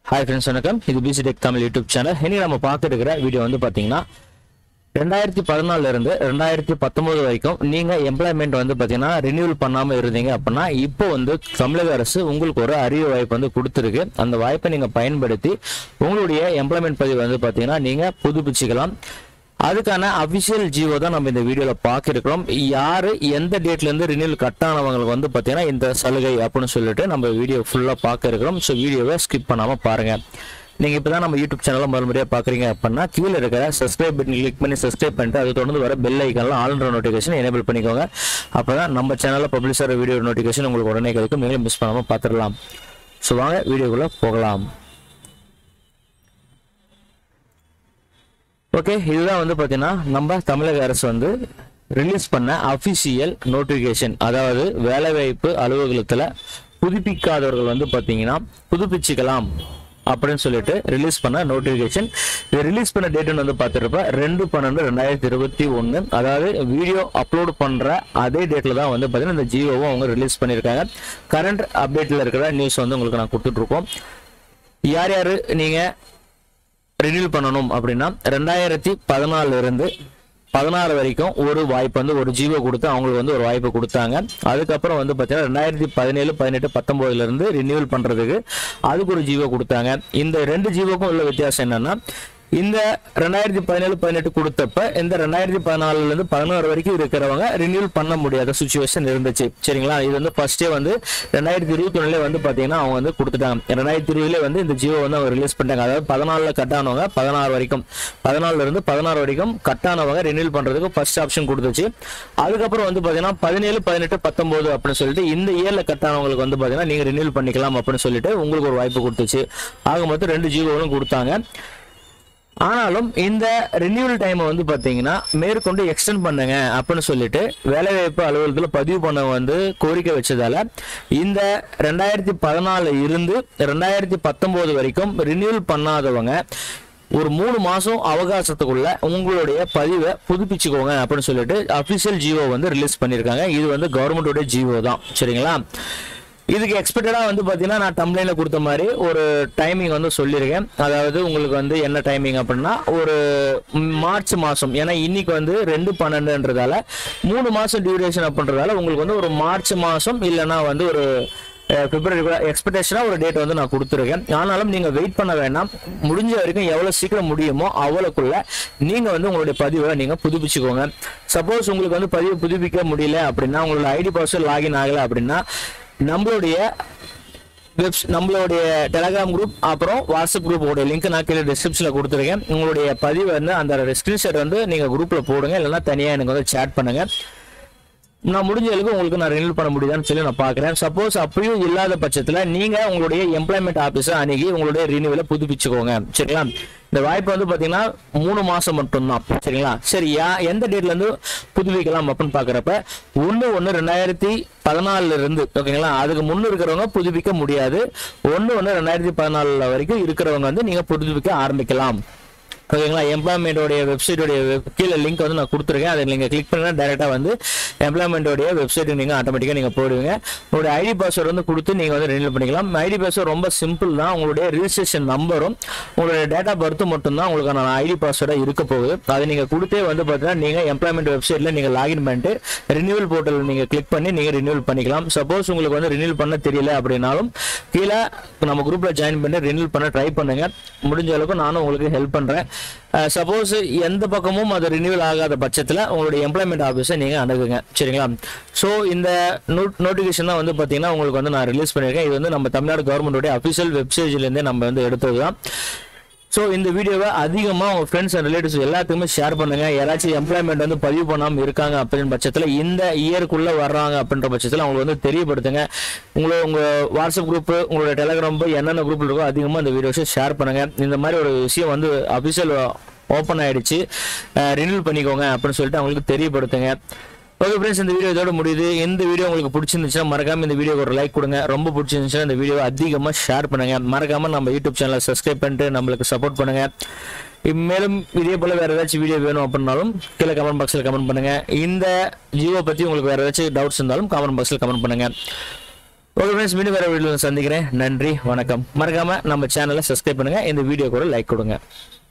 hi friends வணக்கம் இது PC Tech Tamil YouTube channel இன்னைக்கு நம்ம பார்த்துட்டு இருக்கிற வீடியோ வந்து பார்த்தீங்கன்னா ரெண்டாயிரத்தி பதினாலுல இருந்து ரெண்டாயிரத்தி பத்தொன்பது வரைக்கும் நீங்க எம்ப்ளாய்மெண்ட் வந்து பாத்தீங்கன்னா ரினியூவல் பண்ணாம இருந்தீங்க அப்படின்னா இப்போ வந்து தமிழக அரசு உங்களுக்கு ஒரு அரிய வாய்ப்பு வந்து கொடுத்துருக்கு அந்த வாய்ப்பை நீங்க பயன்படுத்தி உங்களுடைய எம்ப்ளாய்மெண்ட் பதிவு வந்து பாத்தீங்கன்னா நீங்க புதுப்பிச்சுக்கலாம் அதுக்கான அபிஷியல் ஜியோ தான் நம்ம இந்த வீடியோல பார்க்க இருக்கிறோம் யாரு எந்த டேட்ல இருந்து ரினியூவல் கட் ஆனவங்களுக்கு வந்து பாத்தீங்கன்னா இந்த சலுகை அப்படின்னு சொல்லிட்டு நம்ம வீடியோ ஃபுல்லா பார்க்க இருக்கிறோம் ஸோ வீடியோவை ஸ்கிப் பண்ணாம பாருங்க நீங்க இப்பதான் நம்ம யூடியூப் சேனலை முதல் முறையா பாக்குறீங்க அப்படின்னா கீழே இருக்கிற சப்ஸ்கிரைப் பட்டன் கிளிக் பண்ணி சப்ஸ்கிரைப் பண்ணிட்டு அது தொடர்ந்து வர பெல் ஐக்கான்ல ஆல்ரெடி நோட்டிஃபிகேஷன் எனேபிள் பண்ணிக்கோங்க அப்பதான் நம்ம சேனல்ல பப்ளிஷ் ஆகிற வீடியோ நோட்டிஃபிகேஷன் உங்களுக்கு உடனே கிடைக்கும் நீங்களும் மிஸ் பண்ணாம பார்த்துடலாம் ஸோ வாங்க வீடியோக்குள்ள போகலாம் ஓகே இதுதான் வந்து பார்த்தீங்கன்னா நம்ம தமிழக அரசு வந்து ரிலீஸ் பண்ண அஃபிஷியல் நோட்டிஃபிகேஷன் அதாவது வேலைவாய்ப்பு அலுவலகத்தில் புதுப்பிக்காதவர்கள் வந்து பார்த்தீங்கன்னா புதுப்பிச்சுக்கலாம் அப்படின்னு சொல்லிட்டு ரிலீஸ் பண்ண நோட்டிஃபிகேஷன் இது ரிலீஸ் பண்ண டேட்னு வந்து பார்த்துருப்ப ரெண்டு பன்னெண்டு ரெண்டாயிரத்தி இருபத்தி ஒன்று அதாவது வீடியோ அப்லோட் பண்ணுற அதே டேட்டில் தான் வந்து பார்த்தீங்கன்னா இந்த ஜியோவும் அவங்க ரிலீஸ் பண்ணியிருக்காங்க கரண்ட் அப்டேட்டில் இருக்கிற நியூஸ் வந்து உங்களுக்கு நான் கொடுத்துட்ருக்கோம் யார் யார் நீங்கள் ரினியூல் பண்ணணும் அப்படின்னா ரெண்டாயிரத்தி பதினாலுல இருந்து பதினாறு வரைக்கும் ஒரு வாய்ப்பு வந்து ஒரு ஜீவோ கொடுத்து அவங்களுக்கு வந்து ஒரு வாய்ப்பு கொடுத்தாங்க அதுக்கப்புறம் வந்து பார்த்தீங்கன்னா ரெண்டாயிரத்தி பதினேழு பதினெட்டு பத்தொன்பதுல இருந்து ரினியூவல் பண்றதுக்கு அதுக்கு ஒரு ஜீவோ கொடுத்தாங்க இந்த ரெண்டு ஜீவோக்கும் உள்ள வித்தியாசம் என்னன்னா இந்த ரெண்டாயிரத்தி பதினேழு பதினெட்டு கொடுத்தப்ப இந்த ரெண்டாயிரத்தி பதினாலுல இருந்து பதினாறு வரைக்கும் இருக்கிறவங்க ரினியூல் பண்ண முடியாத சுச்சுவேஷன் இருந்துச்சு சரிங்களா இது வந்து ஃபர்ஸ்டே வந்து ரெண்டாயிரத்தி இருபத்தி ஒண்ணுல வந்து பாத்தீங்கன்னா அவங்க வந்து கொடுத்துட்டாங்க ரெண்டாயிரத்தி இருபதுல வந்து இந்த ஜியோ வந்து அவங்க ரிலீஸ் பண்ணிட்டாங்க அதாவது பதினாலுல கட் ஆனவங்க பதினாறு வரைக்கும் பதினாலுல இருந்து பதினாறு வரைக்கும் கட் ஆனவங்க ரினியூல் பண்றதுக்கு ஃபர்ஸ்ட் ஆப்ஷன் கொடுத்துச்சு அதுக்கப்புறம் வந்து பாத்தீங்கன்னா பதினேழு பதினெட்டு பத்தொன்பது அப்படின்னு சொல்லிட்டு இந்த இயர்ல கட் ஆனவங்களுக்கு வந்து பாத்தீங்கன்னா நீங்க ரினியூல் பண்ணிக்கலாம் அப்படின்னு சொல்லிட்டு உங்களுக்கு ஒரு வாய்ப்பு கொடுத்துச்சு ஆக மொத்தம் ரெண்டு ஜியோவும் கொடுத்தாங்க ஆனாலும் இந்த ரினியூவல் டைமை வந்து பார்த்தீங்கன்னா மேற்கொண்டு எக்ஸ்டெண்ட் பண்ணுங்க அப்படின்னு சொல்லிட்டு வேலைவாய்ப்பு அலுவலகத்தில் பதிவு பண்ண வந்து கோரிக்கை வச்சதால இந்த ரெண்டாயிரத்தி பதினாலு இருந்து ரெண்டாயிரத்தி பத்தொன்பது வரைக்கும் ரினியூவல் பண்ணாதவங்க ஒரு மூணு மாசம் அவகாசத்துக்குள்ள உங்களுடைய பதிவை புதுப்பிச்சுக்கோங்க அப்படின்னு சொல்லிட்டு அபிஷியல் ஜியோ வந்து ரிலீஸ் பண்ணியிருக்காங்க இது வந்து கவர்மெண்டோட ஜியோ தான் சரிங்களா இதுக்கு எக்ஸ்பெக்டடா வந்து பாத்தீங்கன்னா நான் டம்ப்ளைன்ல கொடுத்த மாதிரி ஒரு டைமிங் வந்து சொல்லியிருக்கேன் அதாவது உங்களுக்கு வந்து என்ன டைமிங் அப்படின்னா ஒரு மார்ச் மாசம் ஏன்னா இன்னைக்கு வந்து ரெண்டு பன்னெண்டுன்றதால மூணு மாசம் டியூரேஷன் அப்படின்றதால உங்களுக்கு வந்து ஒரு மார்ச் மாசம் இல்லைன்னா வந்து ஒரு பிப்ரவரி கூட எக்ஸ்பெக்டேஷனாக ஒரு டேட் வந்து நான் கொடுத்துருக்கேன் ஆனாலும் நீங்கள் வெயிட் பண்ண வேண்டாம் முடிஞ்ச வரைக்கும் எவ்வளோ சீக்கிரம் முடியுமோ அவ்வளோக்குள்ள நீங்கள் வந்து உங்களுடைய பதிவை நீங்கள் புதுப்பிச்சுக்கோங்க சப்போஸ் உங்களுக்கு வந்து பதிவை புதுப்பிக்க முடியல அப்படின்னா உங்களோட ஐடி பாஸ்வேர்ட் லாகின் ஆகலை அப்படின்னா நம்மளுடைய வெப்ஸ் நம்மளுடைய டெலகிராம் குரூப் அப்புறம் வாட்ஸ்அப் குரூப்போட லிங்க் நான் கீழே டிஸ்கிரிப்ஷனில் கொடுத்துருக்கேன் உங்களுடைய பதிவு வந்து அந்த ஸ்க்ரீன்ஷாட் வந்து நீங்கள் குரூப்பில் போடுங்க இல்லைன்னா தனியாக எனக்கு வந்து சேட் பண்ணுங்க நான் முடிஞ்ச அளவுக்கு உங்களுக்கு நான் ரினியூல் பண்ண முடியுதான்னு சொல்லி நான் பார்க்குறேன் சப்போஸ் அப்படியும் இல்லாத பட்சத்தில் நீங்கள் உங்களுடைய எம்ப்ளாய்மெண்ட் ஆஃபீஸை அணுகி உங்களுடைய ரினியூவலை புதுப்பிச்சுக்கோங்க சரிங்களா இந்த வாய்ப்பு வந்து பார்த்தீங்கன்னா மூணு மாதம் மட்டும்தான் சரிங்களா சரி யா எந்த டேட்லேருந்து புதுப்பிக்கலாம் அப்படின்னு பார்க்குறப்ப ஒன்று ஒன்று ரெண்டாயிரத்தி பதினாலுல இருந்து ஓகேங்களா அதுக்கு முன்னு இருக்கிறவங்க புதுப்பிக்க முடியாது ஒன்று ஒன்று ரெண்டாயிரத்தி பதினாலுல வரைக்கும் இருக்கிறவங்க வந்து நீங்கள் புதுப்பிக்க ஆரம்பிக்கலாம் ஓகேங்களா எம்ப்ளாய்மெண்டோடைய வெப்சைட்டோடைய கீழே லிங்க் வந்து நான் கொடுத்துருக்கேன் அதை நீங்கள் கிளிக் பண்ணா டேரெக்டாக வந்து எம்ப்ளாய்மெண்டோடைய வெப்சைட்டுக்கு நீங்கள் ஆட்டோமேட்டிக்காக நீங்கள் போடுவீங்க உங்களுடைய ஐடி பாஸ்வேர்டு வந்து கொடுத்து நீங்கள் வந்து ரினியூல் பண்ணிக்கலாம் ஐடி பாஸ்வேர்டு ரொம்ப சிம்பிள் தான் உங்களுடைய ரிஜிஸ்ட்ரேஷன் நம்பரும் உங்களுடைய டேட் ஆஃப் பர்த் மட்டும்தான் உங்களுக்கான ஐடி பாஸ்வேர்டாக இருக்க போகுது அதை நீங்கள் கொடுத்தே வந்து பார்த்தீங்கன்னா நீங்கள் எம்ப்ளாய்மெண்ட் வெப்சைட்டில் நீங்கள் லாகின் பண்ணிட்டு ரினியூவல் போர்ட்டல் நீங்கள் கிளிக் பண்ணி நீங்கள் ரினியூவல் பண்ணிக்கலாம் சப்போஸ் உங்களுக்கு வந்து ரினியூவல் பண்ண தெரியல அப்படின்னாலும் கீழே நம்ம குரூப்பில் ஜாயின் பண்ணி ரினியூவல் பண்ண ட்ரை பண்ணுங்க முடிஞ்ச அளவுக்கு நானும் உங்களுக்கு ஹெல்ப் பண்ணுறேன் சப்போஸ் எந்த பக்கமும் அது ரினியூவல் ஆகாத பட்சத்தில் உங்களுடைய எம்ப்ளாய்மெண்ட் ஆஃபீஸை நீங்கள் அணுகுங்க சரிங்களா ஸோ இந்த நோட் நோட்டிஃபிகேஷன் தான் வந்து பார்த்தீங்கன்னா உங்களுக்கு வந்து நான் ரிலீஸ் பண்ணியிருக்கேன் இது வந்து நம்ம தமிழ்நாடு கவர்மெண்டோடைய அஃபிஷியல் வெப்சைட்லேருந்தே நம்ம வந்து எடுத்தது தான் ஸோ இந்த வீடியோவை அதிகமாக உங்கள் ஃப்ரெண்ட்ஸ் அண்ட் ரிலேட்டிவ்ஸ் எல்லாத்துக்குமே ஷேர் பண்ணுங்க யாராச்சும் எம்ப்ளாய்மெண்ட் வந்து பதிவு பண்ணாமல் இருக்காங்க அப்படின்னு பட்சத்தில் இந்த இயருக்குள்ளே வர்றாங்க அப்படின்ற பட்சத்தில் அவங்களுக்கு வந்து தெரியப்படுத்துங்க உங்களோட உங்கள் வாட்ஸ்அப் குரூப் உங்களோட டெலகிராம் என்னென்ன குரூப் இருக்கோ அதிகமாக இந்த வீடியோஸை ஷேர் பண்ணுங்க இந்த மாதிரி ஒரு விஷயம் வந்து அஃபிஷியல் ஓப்பன் ஆயிடுச்சு ரினியூல் பண்ணிக்கோங்க அப்படின்னு சொல்லிட்டு அவங்களுக்கு தெரியப்படுத்துங்க ஓகே ஃப்ரெண்ட்ஸ் இந்த வீடியோ இதோட முடியுது இந்த வீடியோ உங்களுக்கு பிடிச்சிருந்துச்சுன்னா மறக்காம இந்த வீடியோக்கு ஒரு லைக் கொடுங்க ரொம்ப பிடிச்சிருந்துச்சுன்னா இந்த வீடியோ அதிகமாக ஷேர் பண்ணுங்க மறக்காம நம்ம யூடியூப் சேனலை சப்ஸ்கிரைப் பண்ணிட்டு நம்மளுக்கு சப்போர்ட் பண்ணுங்க மேலும் இதே போல வேற ஏதாச்சும் வீடியோ வேணும் அப்படின்னாலும் கீழே கமெண்ட் பாக்ஸில் கமெண்ட் பண்ணுங்க இந்த ஜியோ பத்தி உங்களுக்கு வேற ஏதாச்சும் டவுட்ஸ் இருந்தாலும் கமெண்ட் பாக்ஸில் கமெண்ட் பண்ணுங்க ஓகே ஃப்ரெண்ட்ஸ் மீண்டும் வேற வீடியோவில் சந்திக்கிறேன் நன்றி வணக்கம் மறக்காம நம்ம சேனலை சப்ஸ்கிரைப் பண்ணுங்க இந்த வீடியோ கூட லைக் கொடுங்க